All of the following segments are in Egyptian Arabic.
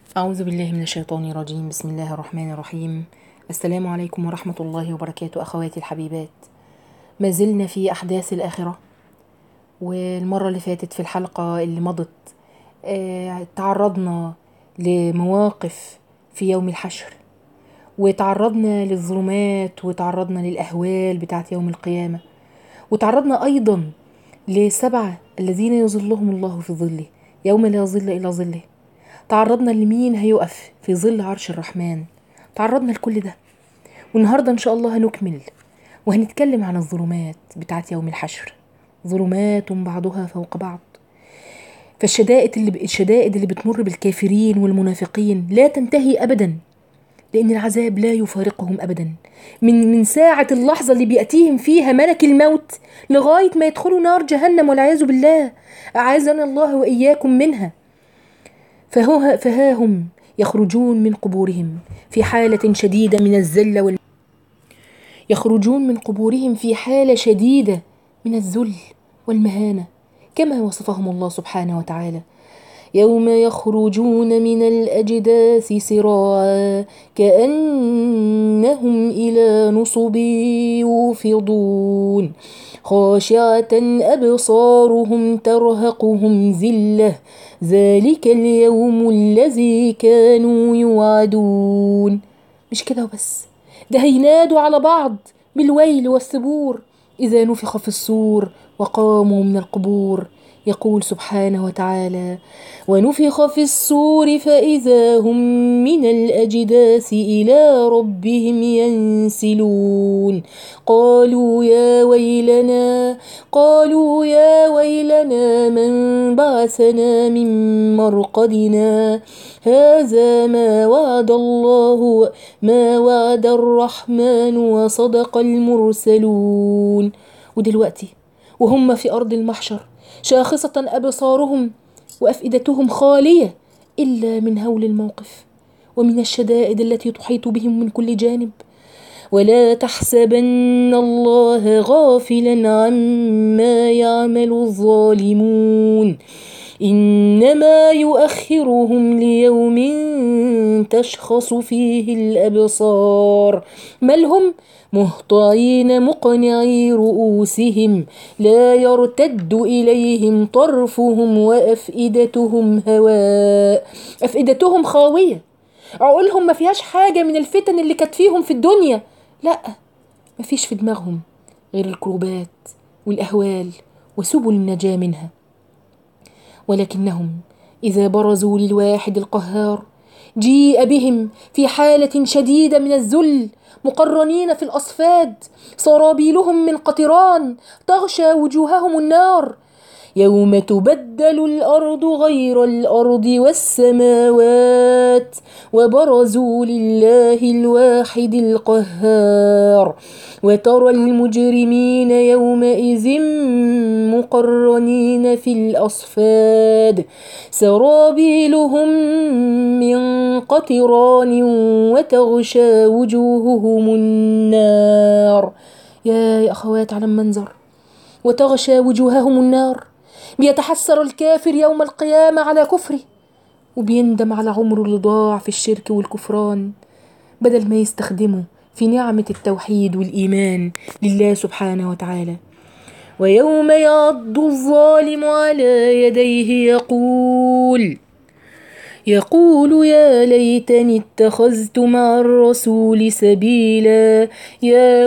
أعوذ بالله من الشيطان الرجيم بسم الله الرحمن الرحيم السلام عليكم ورحمة الله وبركاته أخواتي الحبيبات ما زلنا في أحداث الآخرة والمرة اللي فاتت في الحلقة اللي مضت آه، تعرضنا لمواقف في يوم الحشر وتعرضنا للظلمات وتعرضنا للأهوال بتاعت يوم القيامة وتعرضنا أيضا لسبعة الذين يظلهم الله في ظله يوم لا ظل إلا ظله تعرضنا لمين هيقف في ظل عرش الرحمن تعرضنا لكل ده والنهارده ان شاء الله هنكمل وهنتكلم عن الظلمات بتاعت يوم الحشر ظلمات بعضها فوق بعض فالشدائد اللي الشدائد اللي بتمر بالكافرين والمنافقين لا تنتهي ابدا لان العذاب لا يفارقهم ابدا من من ساعه اللحظه اللي بياتيهم فيها ملك الموت لغايه ما يدخلوا نار جهنم والعياذ بالله اعاذنا الله واياكم منها فهو فها هم يخرجون من قبورهم في حالة شديدة من الذل وال يخرجون من قبورهم في حالة شديدة من الذل والمهانة كما وصفهم الله سبحانه وتعالى يوم يخرجون من الأجداث سراعا كأنهم إلى نصب يوفضون خاشعة أبصارهم ترهقهم ذلة ذلك اليوم الذي كانوا يوعدون مش كده وبس ده هينادوا على بعض بالويل والثبور إذا نفخ في الصور وقاموا من القبور يقول سبحانه وتعالى ونفخ في الصور فإذا هم من الأجداث إلى ربهم ينسلون قالوا يا ويلنا قالوا يا ويلنا من بعثنا من مرقدنا هذا ما وعد الله ما وعد الرحمن وصدق المرسلون ودلوقتي وهم في أرض المحشر شاخصة أبصارهم وأفئدتهم خالية إلا من هول الموقف ومن الشدائد التي تحيط بهم من كل جانب ولا تحسبن الله غافلا عما يعمل الظالمون انما يؤخرهم ليوم تشخص فيه الابصار بل هم مهطعين مقنعي رؤوسهم لا يرتد اليهم طرفهم وافئدتهم هواء افئدتهم خاويه عقولهم ما فيهاش حاجه من الفتن اللي كانت فيهم في الدنيا لا ما فيش في دماغهم غير الكروبات والاهوال وسبل النجاه منها ولكنهم اذا برزوا للواحد القهار جيء بهم في حاله شديده من الذل مقرنين في الاصفاد سرابيلهم من قطران تغشى وجوههم النار يوم تبدل الارض غير الارض والسماوات وبرزوا لله الواحد القهار وترى المجرمين يومئذ مقرنين في الاصفاد سرابيلهم من قطران وتغشى وجوههم النار يا اخوات على المنظر وتغشى وجوههم النار بيتحسر الكافر يوم القيامة على كفره وبيندم على عمره اللي ضاع في الشرك والكفران بدل ما يستخدمه في نعمة التوحيد والإيمان لله سبحانه وتعالى ويوم يعض الظالم على يديه يقول يقول يا ليتني اتخذت مع الرسول سبيلا يا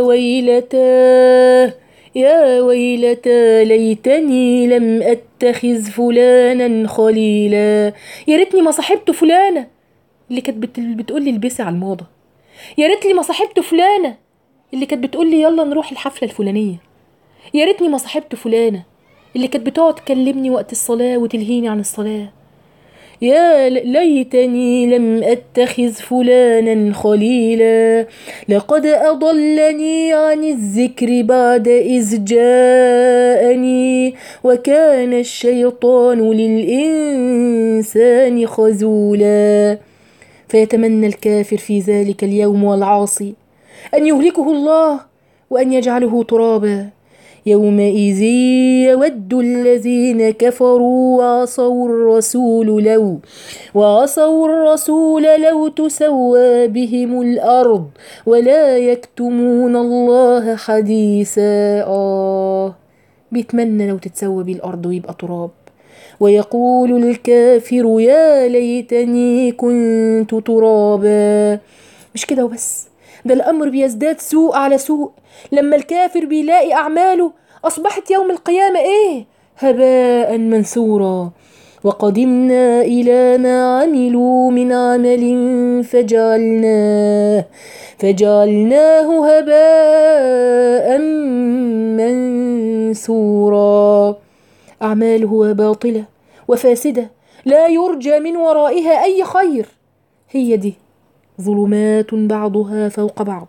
ويلتاه يا ويلتى ليتني لم اتخذ فلانا خليلا يا ريتني ما صاحبت فلانه اللي كانت بت... بتقول لي البسي على الموضه يا ريتني ما صاحبت فلانه اللي كانت بتقول لي يلا نروح الحفله الفلانيه يا ريتني ما صاحبت فلانه اللي كانت بتقعد تكلمني وقت الصلاه وتلهيني عن الصلاه يا ليتني لم اتخذ فلانا خليلا لقد اضلني عن الذكر بعد اذ جاءني وكان الشيطان للانسان خذولا فيتمنى الكافر في ذلك اليوم والعاصي ان يهلكه الله وان يجعله ترابا يومئذ يود الذين كفروا وعصوا الرسول لو وعصوا الرسول لو تسوى بهم الأرض ولا يكتمون الله حديثا آه بيتمنى لو تتسوى بيه الأرض ويبقى تراب ويقول الكافر يا ليتني كنت ترابا مش كده وبس ده الأمر بيزداد سوء على سوء لما الكافر بيلاقي أعماله أصبحت يوم القيامة إيه هباء منثورا وقدمنا إلى ما عملوا من عمل فجعلناه فجعلناه هباء منثورا أعماله باطلة وفاسدة لا يرجى من ورائها أي خير هي دي ظلمات بعضها فوق بعض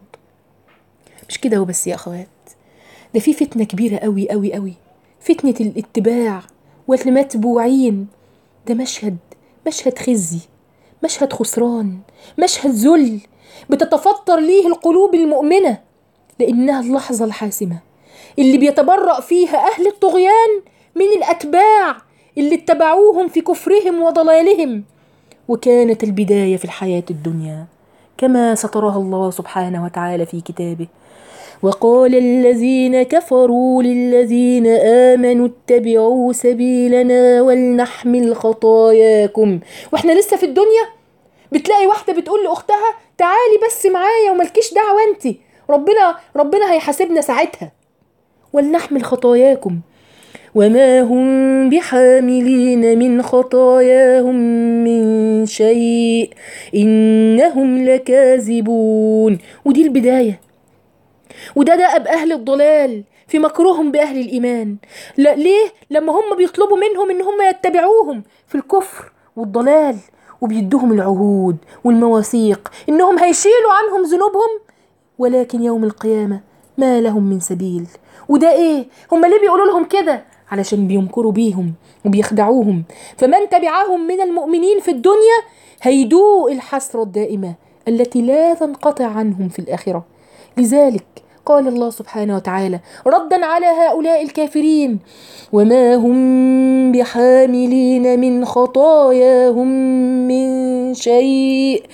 مش كده وبس يا أخوات ده في فتنة كبيرة أوي أوي أوي فتنة الاتباع والمتبوعين ده مشهد مشهد خزي مشهد خسران مشهد ذل بتتفطر ليه القلوب المؤمنة لأنها اللحظة الحاسمة اللي بيتبرأ فيها أهل الطغيان من الأتباع اللي اتبعوهم في كفرهم وضلالهم وكانت البداية في الحياة الدنيا كما سترها الله سبحانه وتعالى في كتابه وقال الذين كفروا للذين آمنوا اتبعوا سبيلنا ولنحمل خطاياكم واحنا لسه في الدنيا بتلاقي واحدة بتقول لأختها تعالي بس معايا وملكيش دعوة انت ربنا ربنا هيحاسبنا ساعتها ولنحمل خطاياكم وما هم بحاملين من خطاياهم من شيء إنهم لكاذبون ودي البداية وده دأب أهل الضلال في مكرهم بأهل الإيمان لا ليه لما هم بيطلبوا منهم إن هم يتبعوهم في الكفر والضلال وبيدوهم العهود والمواثيق إنهم هيشيلوا عنهم ذنوبهم ولكن يوم القيامة ما لهم من سبيل وده إيه هم ليه بيقولوا لهم كده علشان بيمكروا بيهم وبيخدعوهم فمن تبعهم من المؤمنين في الدنيا هيدوق الحسرة الدائمة التي لا تنقطع عنهم في الآخرة لذلك قال الله سبحانه وتعالى ردا على هؤلاء الكافرين وما هم بحاملين من خطاياهم من شيء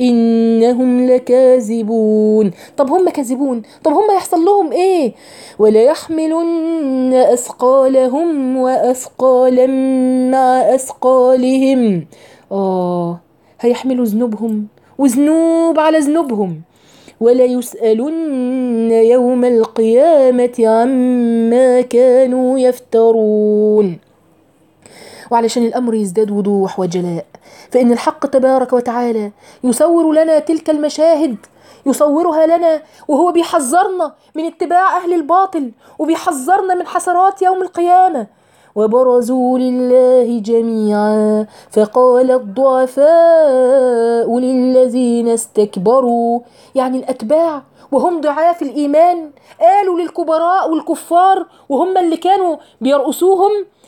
إنهم لكاذبون طب هم كاذبون طب هم يحصل لهم إيه ولا يحملن أثقالهم وأثقالا مع أثقالهم آه هيحملوا ذنوبهم وذنوب على ذنوبهم وليسألن يوم القيامة عما كانوا يفترون وعلشان الأمر يزداد وضوح وجلاء فإن الحق تبارك وتعالى يصور لنا تلك المشاهد يصورها لنا وهو بيحذرنا من اتباع أهل الباطل وبيحذرنا من حسرات يوم القيامة وبرزوا لله جميعا فقال الضعفاء للذين استكبروا يعني الأتباع وهم ضعاف الإيمان قالوا للكبراء والكفار وهم اللي كانوا بيرقصوهم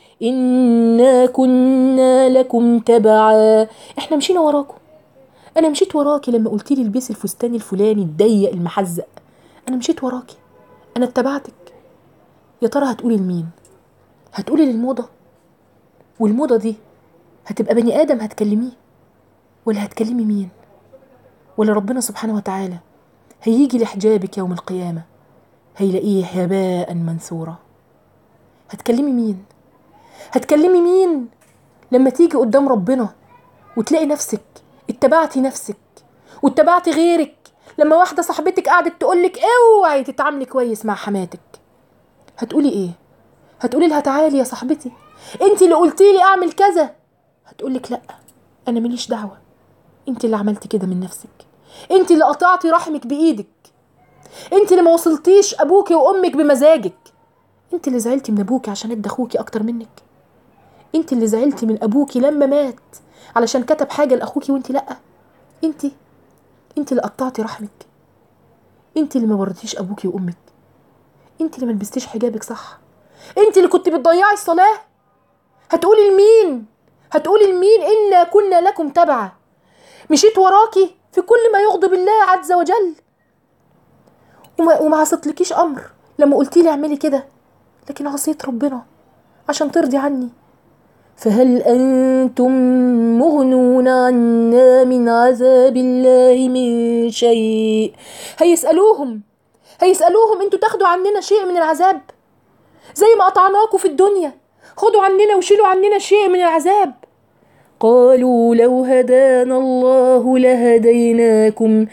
إنا كنا لكم تبعا إحنا مشينا وراكم أنا مشيت وراكي لما قلت لي البسي الفستان الفلاني الضيق المحزق أنا مشيت وراكي أنا اتبعتك يا ترى هتقولي لمين هتقولي للموضة والموضة دي هتبقى بني آدم هتكلميه ولا هتكلمي مين ولا ربنا سبحانه وتعالى هيجي لحجابك يوم القيامة هيلاقيه هباء منثورا هتكلمي مين هتكلمي مين لما تيجي قدام ربنا وتلاقي نفسك اتبعتي نفسك واتبعتي غيرك لما واحدة صاحبتك قعدت تقولك اوعي تتعاملي كويس مع حماتك هتقولي ايه هتقولي لها تعالي يا صاحبتي انت اللي قلتي لي اعمل كذا هتقولك لا انا ماليش دعوه انت اللي عملتي كده من نفسك انت اللي قطعتي رحمك بايدك انت اللي ما وصلتيش ابوكي وامك بمزاجك انت اللي زعلتي من ابوكي عشان ادى اخوكي اكتر منك انت اللي زعلتي من ابوكي لما مات علشان كتب حاجه لاخوكي وانت لا انت انت اللي قطعتي رحمك انت اللي ما برتيش ابوكي وامك انت اللي ما لبستيش حجابك صح انت اللي كنت بتضيعي الصلاه هتقولي لمين هتقولي لمين انا كنا لكم تبعا مشيت وراكي في كل ما يغضب الله عز وجل وما, وما عصتلكيش امر لما قلتي لي اعملي كده لكن عصيت ربنا عشان ترضي عني فهل أنتم مغنون عنا من عذاب الله من شيء هيسألوهم هيسألوهم انتوا تاخدوا عننا شيء من العذاب زي ما قطعناكم في الدنيا خدوا عننا وشيلوا عننا شيء من العذاب قالوا لو هدانا الله لهديناكم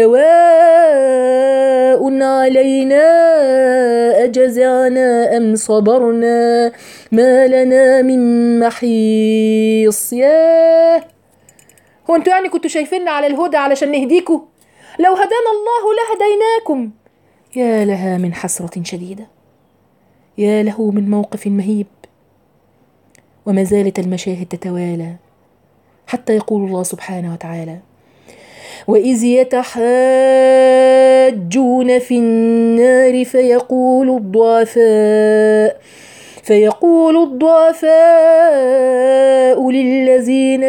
سواء علينا أجزعنا أم صبرنا ما لنا من محيص ياه هو انتوا يعني كنتوا شايفيننا على الهدى علشان نهديكوا لو هدانا الله لهديناكم يا لها من حسرة شديدة يا له من موقف مهيب وما زالت المشاهد تتوالى حتى يقول الله سبحانه وتعالى وإذ يتحاجون في النار فيقول الضعفاء فيقول الضعفاء للذين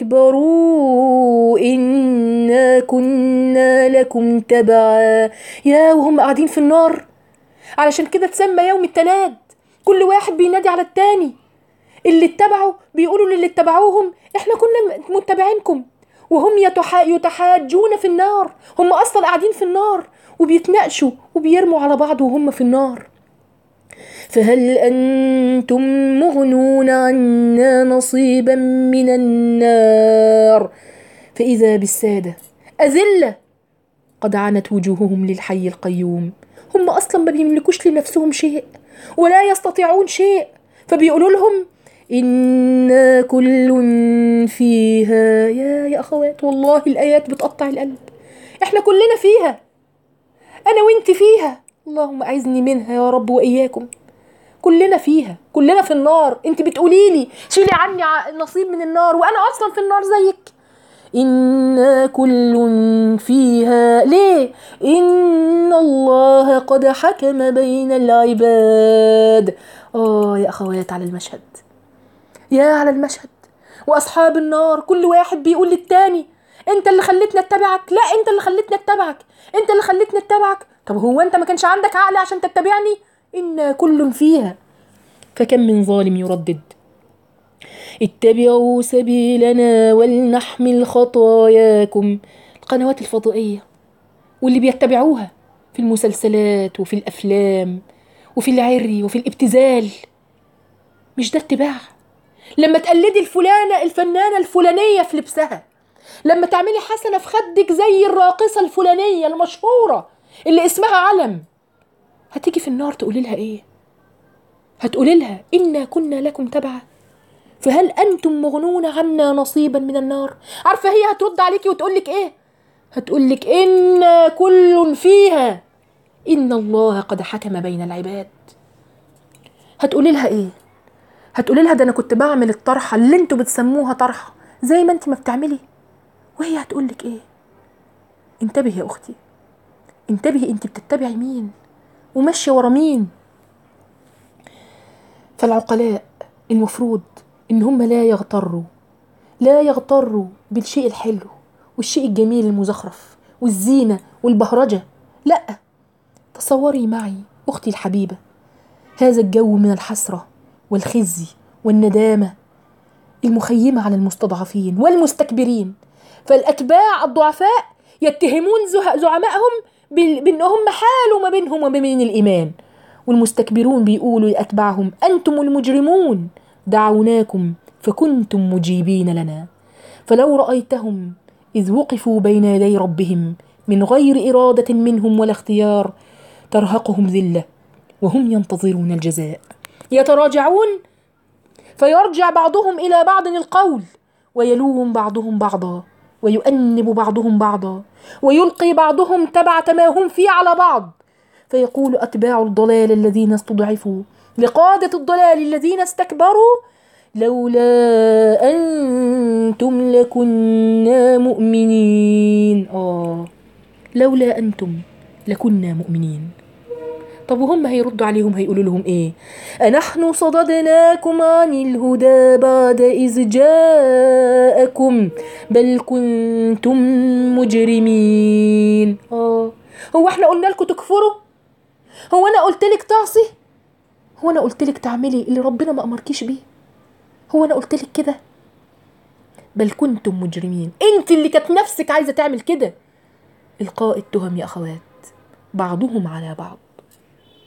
استكبروا إنا كنا لكم تبعا يا وهم قاعدين في النار علشان كده تسمى يوم التناد كل واحد بينادي على التاني اللي اتبعوا بيقولوا للي اتبعوهم احنا كنا متبعينكم وهم يتحا يتحاجون في النار هم اصلا قاعدين في النار وبيتناقشوا وبيرموا على بعض وهم في النار فهل انتم مغنون عنا نصيبا من النار فاذا بالساده اذله قد عنت وجوههم للحي القيوم هم اصلا ما بيملكوش لنفسهم شيء ولا يستطيعون شيء فبيقولوا لهم إنا كل فيها يا يا أخوات والله الآيات بتقطع القلب إحنا كلنا فيها أنا وإنت فيها اللهم أعزني منها يا رب وإياكم كلنا فيها كلنا في النار انت بتقولي لي شيلي عني نصيب من النار وانا اصلا في النار زيك إنا كل فيها ليه إن الله قد حكم بين العباد آه يا أخوات على المشهد يا على المشهد واصحاب النار كل واحد بيقول للتاني انت اللي خلتني اتبعك لا انت اللي خلتني اتبعك انت اللي خلتني اتبعك طب هو انت ما كانش عندك عقل عشان تتبعني ان كل فيها فكم من ظالم يردد اتبعوا سبيلنا ولنحمل خطاياكم القنوات الفضائيه واللي بيتبعوها في المسلسلات وفي الافلام وفي العري وفي الابتذال مش ده اتباع لما تقلدي الفلانة الفنانة الفلانية في لبسها لما تعملي حسنة في خدك زي الراقصة الفلانية المشهورة اللي اسمها علم هتيجي في النار تقولي لها ايه هتقولي لها إنا كنا لكم تبعا فهل أنتم مغنون عنا نصيبا من النار عارفة هي هترد عليكي وتقولك ايه هتقولك إنا كل فيها إن الله قد حكم بين العباد هتقولي لها ايه هتقولي لها ده انا كنت بعمل الطرحه اللي انتوا بتسموها طرحه زي ما انت ما بتعملي وهي هتقولك ايه انتبهي يا اختي انتبهي انت بتتبعي مين وماشيه ورا مين فالعقلاء المفروض ان هم لا يغتروا لا يغتروا بالشيء الحلو والشيء الجميل المزخرف والزينه والبهرجه لا تصوري معي اختي الحبيبه هذا الجو من الحسره والخزي والندامه المخيمه على المستضعفين والمستكبرين فالاتباع الضعفاء يتهمون زعمائهم بانهم حالوا ما بينهم وما بين الايمان والمستكبرون بيقولوا لاتباعهم انتم المجرمون دعوناكم فكنتم مجيبين لنا فلو رايتهم اذ وقفوا بين يدي ربهم من غير اراده منهم ولا اختيار ترهقهم ذله وهم ينتظرون الجزاء يتراجعون فيرجع بعضهم الى بعض القول ويلوم بعضهم بعضا ويؤنب بعضهم بعضا ويلقي بعضهم تبعة ما هم فيه على بعض فيقول أتباع الضلال الذين استضعفوا لقادة الضلال الذين استكبروا لولا أنتم لكنا مؤمنين آه لولا أنتم لكنا مؤمنين طب وهم هيردوا عليهم هيقولوا لهم ايه أنحن صددناكم عن الهدى بعد إذ جاءكم بل كنتم مجرمين اه هو احنا قلنا لكم تكفروا هو انا قلت لك تعصي هو انا قلت لك تعملي اللي ربنا ما امركيش بيه هو انا قلت لك كده بل كنتم مجرمين انت اللي كانت نفسك عايزه تعمل كده القاء التهم يا اخوات بعضهم على بعض